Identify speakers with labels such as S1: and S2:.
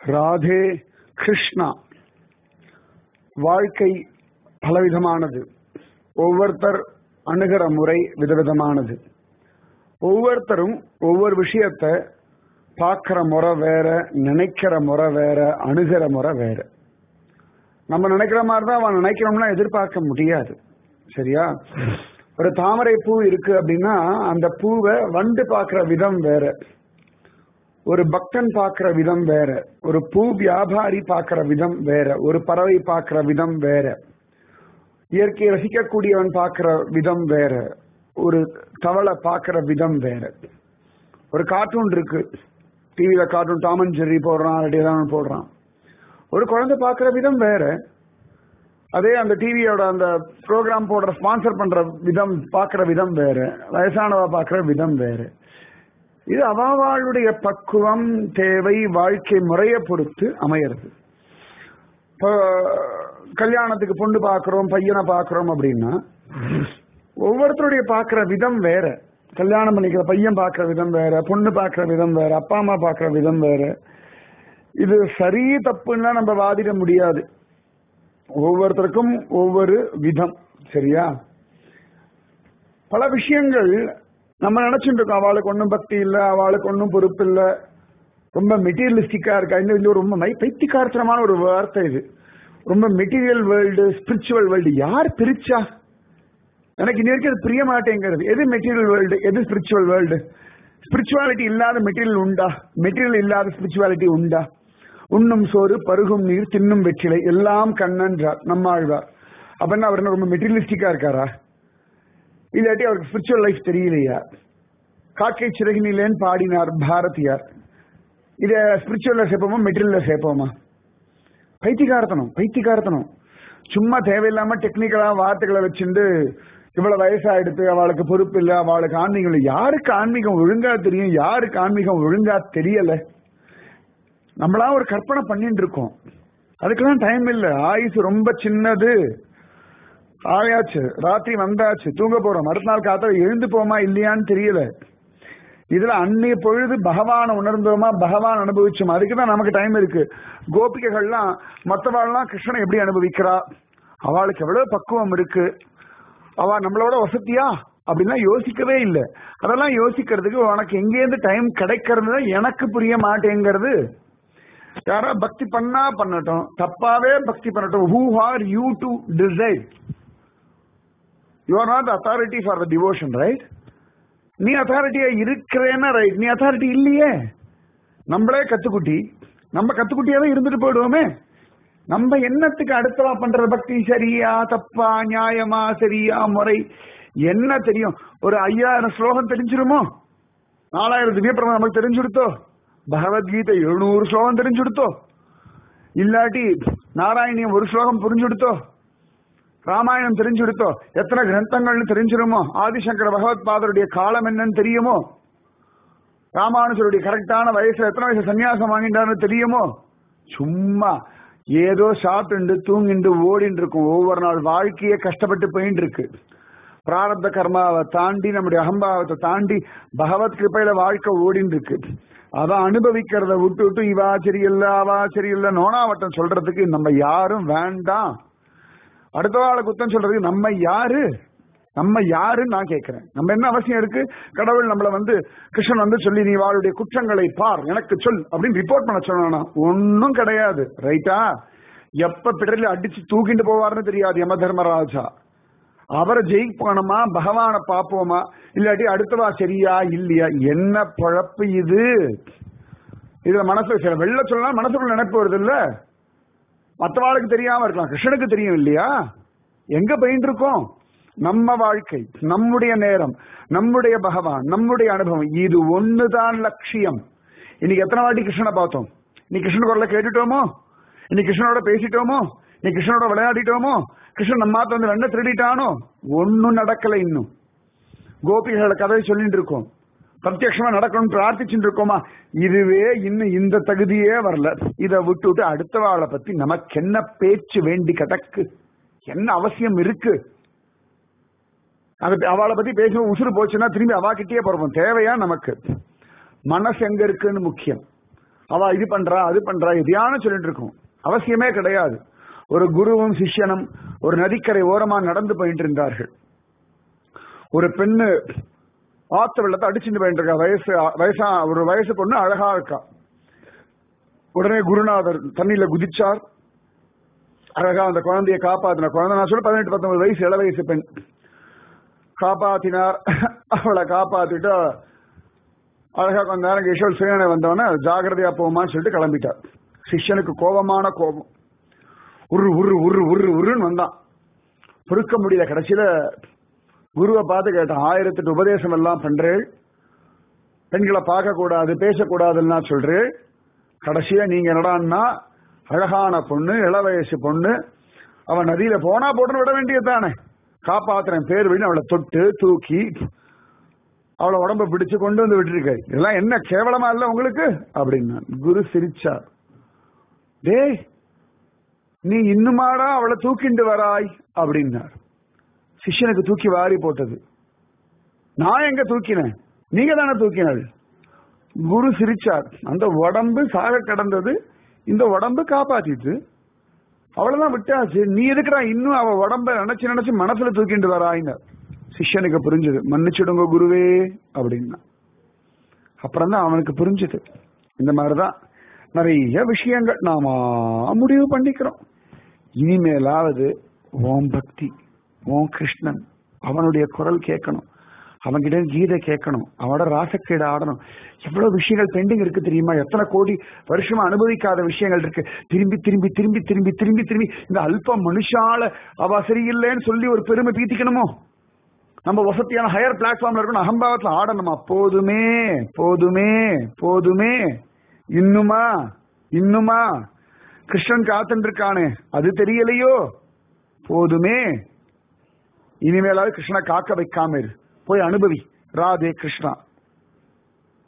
S1: ராதே கிருஷ்ணா வாழ்க்கை பலவிதமானது ஒவ்வொருத்தர் அணுகிற முறை விதவிதமானது ஒவ்வொருத்தரும் ஒவ்வொரு விஷயத்த பார்க்கிற முறை வேற நினைக்கிற முறை வேற அணுகிற முறை வேற நம்ம நினைக்கிற மாதிரி தான் அவன் நினைக்கிறோம்னா எதிர்பார்க்க முடியாது சரியா ஒரு தாமரை பூ இருக்கு அப்படின்னா அந்த பூவை வண்டு பார்க்கிற விதம் வேற ஒரு பக்தன் பார்க்கிற விதம் வேற ஒரு பூ வியாபாரி பார்க்கிற விதம் வேற ஒரு பறவை பார்க்கிற விதம் வேற இயற்கையை ரசிக்கக்கூடியவன் பார்க்கிற விதம் வேற ஒரு தவளை பார்க்கிற விதம் வேற ஒரு கார்ட்டூன் இருக்கு டிவியில கார்ட்டூன் டாம் அண்ட் ஜெர்ரி போடுறான் இல்லாட்டி ஏதாவது போடுறான் ஒரு குழந்தை பார்க்கிற விதம் வேற அதே அந்த டிவியோட அந்த ப்ரோக்ராம் போடுற ஸ்பான்சர் பண்ற விதம் பார்க்கிற விதம் வேற வயசானவா பார்க்கிற விதம் வேற இது அவாவாளுடைய பக்குவம் தேவை வாழ்க்கை முறையை பொறுத்து அமையிறது இப்போ கல்யாணத்துக்கு பொண்ணு பார்க்கிறோம் பையனை பார்க்கிறோம் அப்படின்னா ஒவ்வொருத்தருடைய பார்க்கிற விதம் வேற கல்யாணம் பண்ணிக்கிற பையன் பார்க்கிற விதம் வேற பொண்ணு பார்க்கிற விதம் வேற அப்பா அம்மா பார்க்கிற விதம் வேற இது சரி தப்புன்னா நம்ம வாதிட முடியாது ஒவ்வொருத்தருக்கும் ஒவ்வொரு விதம் சரியா பல விஷயங்கள் நம்ம நினைச்சுட்டு இருக்கோம் அவளுக்கு ஒன்றும் பக்தி இல்ல அவளுக்கு ஒன்றும் பொறுப்பு இல்ல ரொம்ப மெட்டீரியலிஸ்டிக்கா இருக்கா இந்த இது ரொம்ப மை பைத்தியக்காரத்தனமான ஒரு வார்த்தை இது ரொம்ப மெட்டீரியல் வேர்ல்டு ஸ்பிரிச்சுவல் வேர்ல்டு யார் பிரிச்சா எனக்கு இன்ன வரைக்கும் அது பிரிய மாட்டேங்கிறது எது மெட்டீரியல் வேர்ல்டு எது ஸ்பிரிச்சுவல் வேர்ல்டு ஸ்பிரிச்சுவாலிட்டி இல்லாத மெட்டீரியல் உண்டா மெட்டீரியல் இல்லாத ஸ்பிரிச்சுவாலிட்டி உண்டா உண்ணும் சோறு பருகும் நீர் தின்னும் வெற்றிலை எல்லாம் கண்ணன்றார் நம்மாழ்வார் அப்படின்னா அவர் என்ன ரொம்ப மெட்டீரியலிஸ்டிக்கா இருக்காரா இல்லாட்டி அவருக்கு ஸ்பிரிச்சுவல் லைஃப் தெரியலையா காக்கை சிறகினிலேன்னு பாடினார் பாரதியார் இத ஸ்பிரிச்சுவல்ல சேர்ப்போமா மெட்டீரியல்ல சேர்ப்போமா பைத்தியகாரத்தனம் பைத்தியகாரத்தனம் சும்மா தேவையில்லாம டெக்னிக்கலா வார்த்தைகளை வச்சுட்டு இவ்வளவு வயசாயிடுத்து அவளுக்கு பொறுப்பு இல்ல அவளுக்கு ஆன்மீகம் இல்லை யாருக்கு ஆன்மீகம் ஒழுங்கா தெரியும் யாருக்கு ஆன்மீகம் ஒழுங்கா தெரியல நம்மளா ஒரு கற்பனை பண்ணிட்டு இருக்கோம் அதுக்கெல்லாம் டைம் இல்ல ஆயுசு ரொம்ப சின்னது ஆயாச்சு ராத்திரி வந்தாச்சு தூங்க போறோம் அடுத்த நாள் காத்தால எழுந்து போமா இல்லையான்னு தெரியல இதுல அன்னைய பொழுது பகவான உணர்ந்தோமா பகவான் அனுபவிச்சோமா அதுக்கு தான் நமக்கு டைம் இருக்கு கோபிகைகள்லாம் மற்றவாள்லாம் கிருஷ்ணனை எப்படி அனுபவிக்கிறா அவளுக்கு எவ்வளவு பக்குவம் இருக்கு அவ நம்மளோட வசதியா அப்படின்லாம் யோசிக்கவே இல்லை அதெல்லாம் யோசிக்கிறதுக்கு உனக்கு எங்கேருந்து டைம் கிடைக்கிறது எனக்கு புரிய மாட்டேங்கிறது யாரா பக்தி பண்ணா பண்ணட்டும் தப்பாவே பக்தி பண்ணட்டும் who are you to decide you are not authority for the devotion right நீ அத்தாரிட்டியா இருக்கிறேன்னா ரைட் நீ அத்தாரிட்டி இல்லையே நம்மளே கத்துக்குட்டி நம்ம கத்துக்குட்டியாவே இருந்துட்டு போயிடுவோமே நம்ம என்னத்துக்கு அடுத்தவா பண்ற பக்தி சரியா தப்பா நியாயமா சரியா முறை என்ன தெரியும் ஒரு ஐயாயிரம் ஸ்லோகம் தெரிஞ்சிருமோ நாலாயிரம் திவ்யப்பிரமம் நமக்கு தெரிஞ்சுடுத்தோ பகவத்கீதை எழுநூறு ஸ்லோகம் தெரிஞ்சுடுத்தோ இல்லாட்டி நாராயணியம் ஒரு ஸ்லோகம் புரிஞ்சுடுத்தோ ராமாயணம் தெரிஞ்சுடுத்தோ எத்தனை கிரந்தங்கள்னு தெரிஞ்சிருமோ ஆதிசங்கர பகவத் பாதருடைய காலம் என்னன்னு தெரியுமோ ராமானுஜருடைய கரெக்டான வயசு எத்தனை வயசு சன்னியாசம் வாங்கிட்டாருன்னு தெரியுமோ சும்மா ஏதோ சாப்பிட்டு தூங்கிண்டு ஓடிட்டு இருக்கும் ஒவ்வொரு நாள் வாழ்க்கையே கஷ்டப்பட்டு போயிட்டு இருக்கு பிராரப்த கர்மாவை தாண்டி நம்முடைய அகம்பாவத்தை தாண்டி பகவத் கிருப்பையில வாழ்க்கை ஓடின்னு இருக்கு அதான் அனுபவிக்கிறத விட்டு விட்டு இவா சரியில்லை அவா சரியில்லை நோனாவட்டம் சொல்றதுக்கு நம்ம யாரும் வேண்டாம் அடுத்த வாழை குத்தம் சொல்றதுக்கு நம்ம யாரு நம்ம யாருன்னு நான் கேட்கிறேன் நம்ம என்ன அவசியம் இருக்கு கடவுள் நம்மள வந்து கிருஷ்ணன் வந்து சொல்லி நீ வாளுடைய குற்றங்களை பார் எனக்கு சொல் அப்படின்னு ரிப்போர்ட் பண்ண சொன்னா ஒன்னும் கிடையாது ரைட்டா எப்ப பிடரில் அடிச்சு தூக்கிட்டு போவார்னு தெரியாது யம தர்மராஜா அவரை ஜெயிப்போனமா பகவானை பார்ப்போமா இல்லாட்டி அடுத்தவா சரியா இல்லையா என்ன பழப்பு இது இதுல மனசு சில வெளில சொல்லலாம் மனசுக்குள்ள நினைப்பு வருது இல்ல மற்றவாளுக்கு தெரியாம இருக்கலாம் கிருஷ்ணனுக்கு தெரியும் இல்லையா எங்க போயிட்டு இருக்கோம் நம்ம வாழ்க்கை நம்முடைய நேரம் நம்முடைய பகவான் நம்முடைய அனுபவம் இது ஒண்ணுதான் லட்சியம் இன்னைக்கு எத்தனை வாட்டி கிருஷ்ணனை பார்த்தோம் நீ கிருஷ்ணன் குரலை கேட்டுட்டோமோ இன்னைக்கு கிருஷ்ணனோட பேசிட்டோமோ நீ கிருஷ்ணனோட விளையாடிட்டோமோ கிருஷ்ணன் நம்ம மாத்த வந்து வெண்ண திருடிட்டானோ ஒன்னும் நடக்கல இன்னும் கோபிகளோட கதையை சொல்லிட்டு இருக்கோம் பிரத்யட்சமா நடக்கணும்னு பிரார்த்திச்சுட்டு இருக்கோமா இதுவே இன்னும் இந்த தகுதியே வரல இதை விட்டு விட்டு அடுத்த வாழை பத்தி நமக்கு என்ன பேச்சு வேண்டி கிடக்கு என்ன அவசியம் இருக்கு அது அவளை பத்தி பேசும் உசுறு போச்சுன்னா திரும்பி அவா கிட்டே போறோம் தேவையா நமக்கு மனசு எங்க இருக்குன்னு முக்கியம் அவ இது பண்றா அது பண்றா எதையான சொல்லிட்டு இருக்கும் அவசியமே கிடையாது ஒரு குருவும் சிஷ்யனும் ஒரு நதிக்கரை ஓரமா நடந்து போயிட்டு இருந்தார்கள் ஒரு பெண்ணு ஆத்த வெள்ளத்தை அடிச்சுட்டு போயிட்டு இருக்கா வயசு வயசா ஒரு வயசு பொண்ணு அழகா இருக்கா உடனே குருநாதர் தண்ணியில குதிச்சார் அழகா அந்த குழந்தைய காப்பாத்தின குழந்தை நான் சொல்ல பதினெட்டு பத்தொன்பது வயசு இள வயசு பெண் காப்பாத்தினார் அவளை காப்பாத்திட்டு அழகா கொஞ்ச நேரம் கிஷோர் சேனை வந்தவொடனே ஜாகிரதையா போமான்னு சொல்லிட்டு கிளம்பிட்டார் சிஷ்யனுக்கு கோபமான கோபம் உரு உரு உரு உரு உருன்னு வந்தான் பொறுக்க முடியல கடைசியில குருவை பார்த்து கேட்டான் ஆயிரத்தெட்டு உபதேசம் எல்லாம் பண்றேன் பெண்களை பார்க்க கூடாது பேசக்கூடாதுன்னா சொல்றேன் கடைசியா நீங்க என்னடான்னா அழகான பொண்ணு இள வயசு பொண்ணு அவன் நதியில போனா போட்டுன்னு விட வேண்டியதுதானே காப்பாத்துறேன் பேர் விட அவளை தொட்டு தூக்கி அவளை உடம்ப பிடிச்சு கொண்டு வந்து விட்டுருக்க இதெல்லாம் என்ன கேவலமா இல்ல உங்களுக்கு அப்படின்னா குரு சிரிச்சார் டேய் நீ இன்னுமாடா அவளை தூக்கிண்டு வராய் அப்படின்னார் சிஷ்யனுக்கு தூக்கி வாரி போட்டது நான் எங்க தூக்கினேன் நீங்க தானே தூக்கினாள் குரு சிரிச்சார் அந்த உடம்பு சாக கிடந்தது இந்த உடம்பு காப்பாத்திட்டு அவ்வளவுதான் விட்டாச்சு நீ எதுக்குடா இன்னும் அவ உடம்ப நினைச்சு நினைச்சு மனசுல தூக்கிட்டு வராயின்னு சிஷ்யனுக்கு புரிஞ்சது மன்னிச்சுடுங்க குருவே அப்படின்னா அப்புறம் தான் அவனுக்கு புரிஞ்சது இந்த மாதிரிதான் நிறைய விஷயங்கள் நாம முடிவு பண்ணிக்கிறோம் இனிமேலாவது ஓம் பக்தி ஓம் கிருஷ்ணன் அவனுடைய குரல் கேட்கணும் அவன்கிட்ட கீதை கேட்கணும் அவனோட ராசக்கீடு ஆடணும் எவ்வளவு விஷயங்கள் பெண்டிங் இருக்கு தெரியுமா எத்தனை கோடி வருஷமா அனுபவிக்காத விஷயங்கள் இருக்கு திரும்பி திரும்பி திரும்பி திரும்பி திரும்பி திரும்பி இந்த அல்ப மனுஷால அவ சரியில்லைன்னு சொல்லி ஒரு பெருமை பீத்திக்கணுமோ நம்ம வசதியான ஹையர் பிளாட்ஃபார்ம்ல இருக்கணும் அகம்பாவத்துல ஆடணுமா போதுமே போதுமே போதுமே இன்னுமா இன்னுமா கிருஷ்ணன் காத்துட்டு இருக்கானே அது தெரியலையோ போதுமே இனிமேலாவது கிருஷ்ணனை காக்க வைக்காம இரு போய் அனுபவி ராதே கிருஷ்ணா